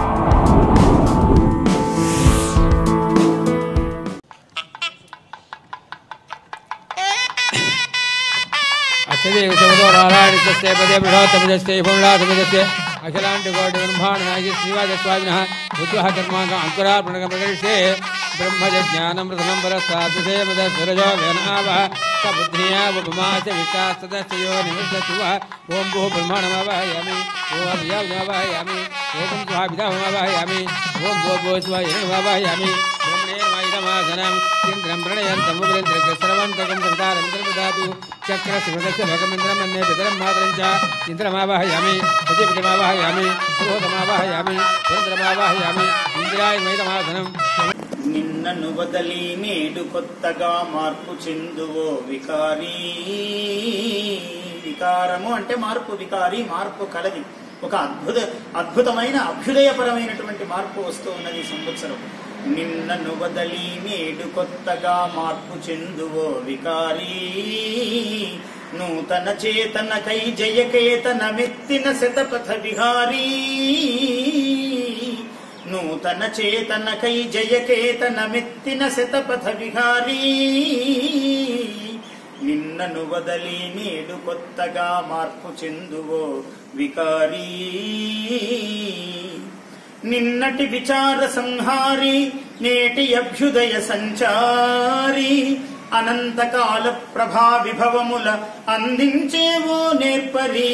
అక్షదే శబదో నారాయణస్య పదే బృహత్తమజస్య పురుషాతమజస్య అఖిలాంటి కోటి బ్రహ్మాండ నాయకి శ్రీవాజస్వామిన బుద్ధ కర్మాంగ అంకురార్పణగ ప్రదర్శే బ్రహ్మజ్ఞానమృతనం పరస్తాతుసే మద సురజో వేనావ సబుద్ధియా ఉపమాస వికాస్తదస్తయో నిమిషతువ ఓం భూ బ్రహ్మాణమవాయామి ఓం అభియామి ఓం స్వాభిధామవాయామి ఓం భో భో స్వాయనవాయామి బ్రహ్మణేర్మాయుధమాసనం ఇంద్రం ప్రణయంతముగ్రేంద్రక సర్వంతకం సంతారమింద్రం దదాతు చక్ర శివదస్య లోకమింద్రం మన్నే పితరం మాతరం చ ఇంద్రమావాహయామి ప్రతిపతిమావాహయామి పురోధమావాహయామి పురంద్రమావాహయామి ఇంద్రాయ మైదమాసనం నిన్నను వదలి నేడు కొత్తగా మార్పు చెందువో వికారీ వికారము అంటే మార్పు వికారి మార్పు కలది ఒక అద్భుత అద్భుతమైన అభ్యుదయపరమైనటువంటి మార్పు వస్తూ ఉన్నది ఈ సంవత్సరం నిన్నను వదలి నేడు కొత్తగా మార్పు చెందువో వికారీ నూతన చేతనకై జయకేతన మెత్తిన శతపథ విహారీ నూతన చేతనకై జయకేతన మెత్తిన శతపథ విహారీ నిన్నను వదలి నేడు కొత్తగా మార్పు చెందువో వికారీ నిన్నటి విచార సంహారి నేటి అభ్యుదయ సంచారి అనంతకాల ప్రభా విభవముల అందించేవో నేర్పరీ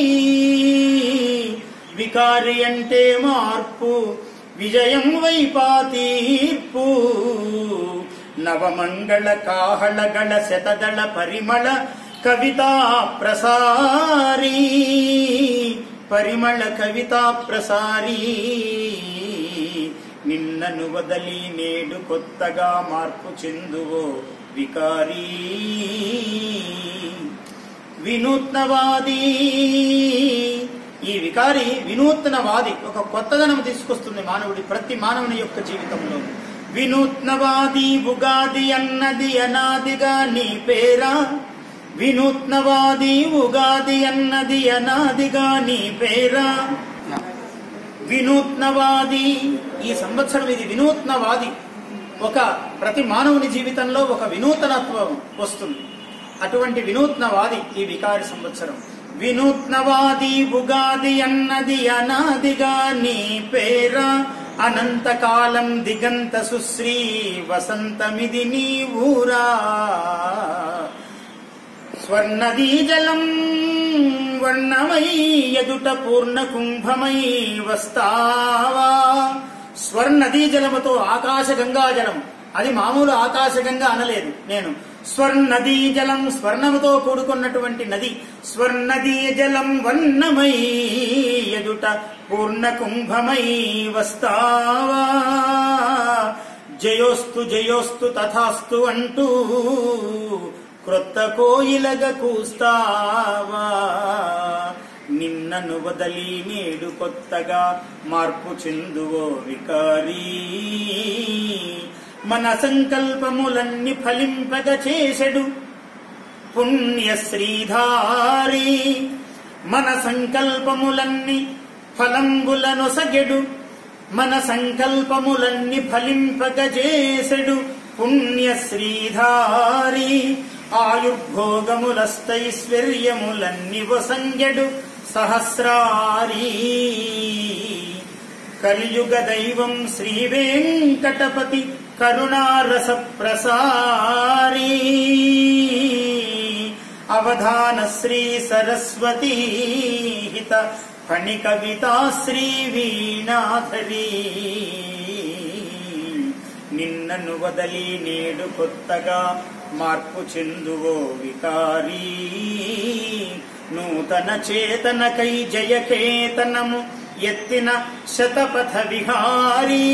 వికారి అంటే మార్పు విజయం వైపా తీర్పు నవమంగళ కాహళగళ శతదళ పరిమళ కవితా ప్రసారీ పరిమళ కవితా ప్రసారీ నిన్నను వదలి నేడు కొత్తగా మార్పు చెందువో వికారీ వినూత్నవాది ఈ వికారి వినూత్నవాది ఒక కొత్తదనం తీసుకొస్తుంది మానవుడి ప్రతి మానవుని యొక్క జీవితంలో వినూత్నవాది ఉగాది అన్నది అనాదిగా నీ పేరా వినూత్నవాది ఉగాది అన్నది అనాదిగా నీ పేరా వినూత్నవాది ఈ సంవత్సరం ఇది వినూత్నవాది ఒక ప్రతి మానవుని జీవితంలో ఒక వినూతనత్వం వస్తుంది అటువంటి వినూత్నవాది ఈ వికారి సంవత్సరం వినూత్నవాది ఉగాది అన్నది అనాదిగా నీ పేర అనంతకాలం దిగంత సుశ్రీ వసంతమిది నీ ఊరా స్వర్ణదీ జలం వర్ణమై ఎదుట పూర్ణ కుంభమై వస్తావా స్వర్ణదీ జలముతో ఆకాశ గంగా జలం అది మామూలు ఆకాశ గంగా అనలేదు నేను స్వర్ణదీ జలం స్వర్ణముతో కూడుకున్నటువంటి నది స్వర్ణదీ జలం వర్ణమై ఎదుట పూర్ణ కుంభమై వస్తావా జయోస్తు జయోస్తు తథాస్తు అంటూ క్రొత్త కోయిలగ కూస్తావా నిన్నను వదలి నేడు కొత్తగా మార్పు చెందువో వికారీ మన సంకల్పములన్నీ ఫలింపగ చేసెడు పుణ్య శ్రీధారి మన సంకల్పములన్నీ ఫలంబులనొసగెడు మన సంకల్పములన్నీ ఫలింపగ చేసెడు పుణ్య శ్రీధారి ఆయుర్భోగములస్తైశ్వర్యములన్ని వసంగెడు సహస్రారీ కలియుగ దైవం శ్రీ వెంకటపతి కరుణారస ప్రసారీ అవధాన శ్రీ సరస్వతీ హిత ఫణి కవితా శ్రీ వీణాధరీ నిన్నను వదలి నేడు కొత్తగా మార్పు చెందువో వికారీ నూతన చేతనకై జయకేతనము ఎత్తిన శతపథ విహారీ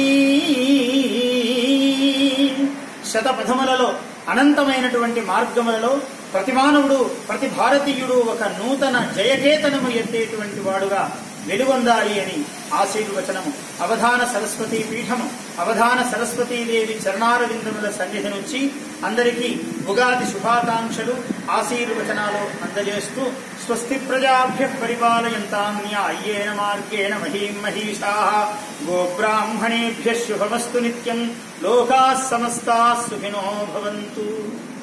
శతపథములలో అనంతమైనటువంటి మార్గములలో ప్రతి మానవుడు ప్రతి భారతీయుడు ఒక నూతన జయకేతనము ఎత్తేటువంటి వాడుగా వెలుగొందాలి అని ఆశీర్వచనము అవధాన సరస్వతీ పీఠము అవధాన సరస్వతీదేవి చరణారవిందముల సన్నిధి నుంచి అందరికీ ఉగాది శుభాకాంక్షలు ఆశీర్వచనాలు అందజేస్తూ స్వస్తి ప్రజాభ్య పరిపాలయంతాం న్యాయేన మార్గేణ మహీం మహిషా గోబ్రాహ్మణేభ్య శుభమస్తు నిత్యం లోకా సమస్తా సుఖినో భవంతు